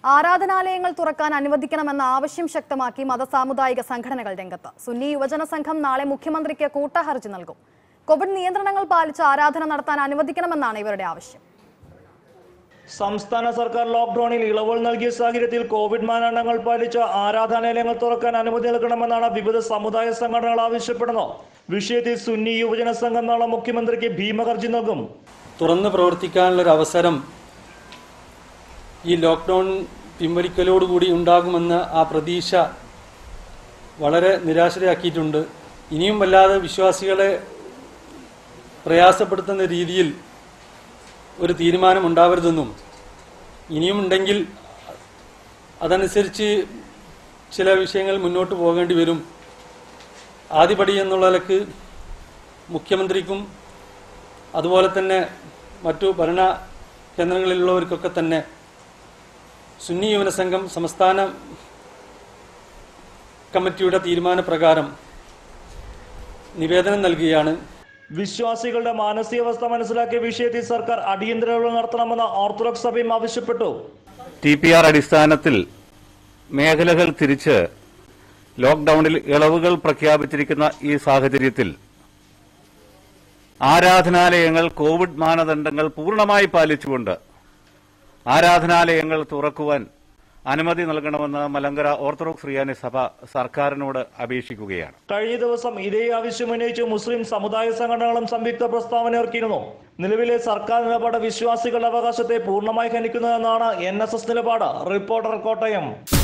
ആരാധനാലയങ്ങൾ തുറക്കാൻ അനുവദിക്കണമെന്ന ആവശ്യം ശക്തമാക്കി മതസാമുദായിക സംഘടനകൾ രംഗത്ത് സുന്നി യുവജന സംഘം നാളെ മുഖ്യമന്ത്രിക്ക് കൂട്ടഹർജി നൽകും കോവിഡ് നിയന്ത്രണങ്ങൾ പാലിച്ച് ആരാധന നടത്താൻ അനുവദിക്കണമെന്നാണ് ഇവരുടെ ആവശ്യം സംസ്ഥാന സർക്കാർ ലോക്ക്ഡൌണിൽ ഇളവുകൾ നൽകിയ സാഹചര്യത്തിൽ കോവിഡ് മാനദണ്ഡങ്ങൾ പാലിച്ച് ആരാധനാലയങ്ങൾ തുറക്കാൻ അനുമതി നൽകണമെന്നാണ് വിവിധ സമുദായ സംഘടനകൾ ആവശ്യപ്പെടുന്നത് വിഷയത്തിൽ സുന്നി യുവജന സംഘം നാളെ മുഖ്യമന്ത്രിക്ക് ഭീമഹർജി നൽകും തുറന്ന് പ്രവർത്തിക്കാനുള്ളൊരു അവസരം ഈ ലോക്ക്ഡൗൺ പിൻവലിക്കലോടുകൂടി ഉണ്ടാകുമെന്ന ആ പ്രതീക്ഷ വളരെ നിരാശരാക്കിയിട്ടുണ്ട് ഇനിയും വല്ലാതെ വിശ്വാസികളെ പ്രയാസപ്പെടുത്തുന്ന രീതിയിൽ ഒരു തീരുമാനം ഉണ്ടാവരുതെന്നും ഇനിയും ഉണ്ടെങ്കിൽ അതനുസരിച്ച് ചില വിഷയങ്ങൾ മുന്നോട്ട് പോകേണ്ടി വരും ആദ്യപടി എന്നുള്ള നിലക്ക് മുഖ്യമന്ത്രിക്കും അതുപോലെ തന്നെ മറ്റു ഭരണ കേന്ദ്രങ്ങളിലുള്ളവർക്കൊക്കെ തന്നെ സുന്നി യുവന സംഘം സംസ്ഥാന കമ്മിറ്റിയുടെ തീരുമാനപ്രകാരം നിവേദനം നൽകുകയാണ് വിശ്വാസികളുടെ മാനസികാവസ്ഥ മനസ്സിലാക്കിയ വിഷയത്തിൽ സർക്കാർ അടിയന്തര ഇളവുകൾ നടത്തണമെന്ന് ഓർത്തഡോക്സ് സഭയും ആവശ്യപ്പെട്ടു ടി പി ആർ അടിസ്ഥാനത്തിൽ മേഖലകൾ തിരിച്ച് ലോക്ഡൌണിൽ ഇളവുകൾ പ്രഖ്യാപിച്ചിരിക്കുന്ന ഈ സാഹചര്യത്തിൽ ആരാധനാലയങ്ങൾ കോവിഡ് മാനദണ്ഡങ്ങൾ പൂർണ്ണമായി പാലിച്ചുകൊണ്ട് ആരാധനാലയങ്ങൾ തുറക്കുവാൻ അനുമതി നൽകണമെന്ന് മലങ്കര ഓർത്തഡോക്സ് റിയാനി സഭ സർക്കാരിനോട് അപേക്ഷിക്കുകയാണ് കഴിഞ്ഞ ദിവസം ഇതേ ആവശ്യം ഉന്നയിച്ച് മുസ്ലിം സമുദായ സംഘടനകളും സംയുക്ത പ്രസ്താവന ഇറക്കിയിരുന്നു നിലവിലെ സർക്കാർ നിലപാട് വിശ്വാസികളുടെ അവകാശത്തെ പൂർണ്ണമായി ഹനിക്കുന്നതെന്നാണ് എൻ എസ് എസ് നിലപാട് റിപ്പോർട്ടർ കോട്ടയം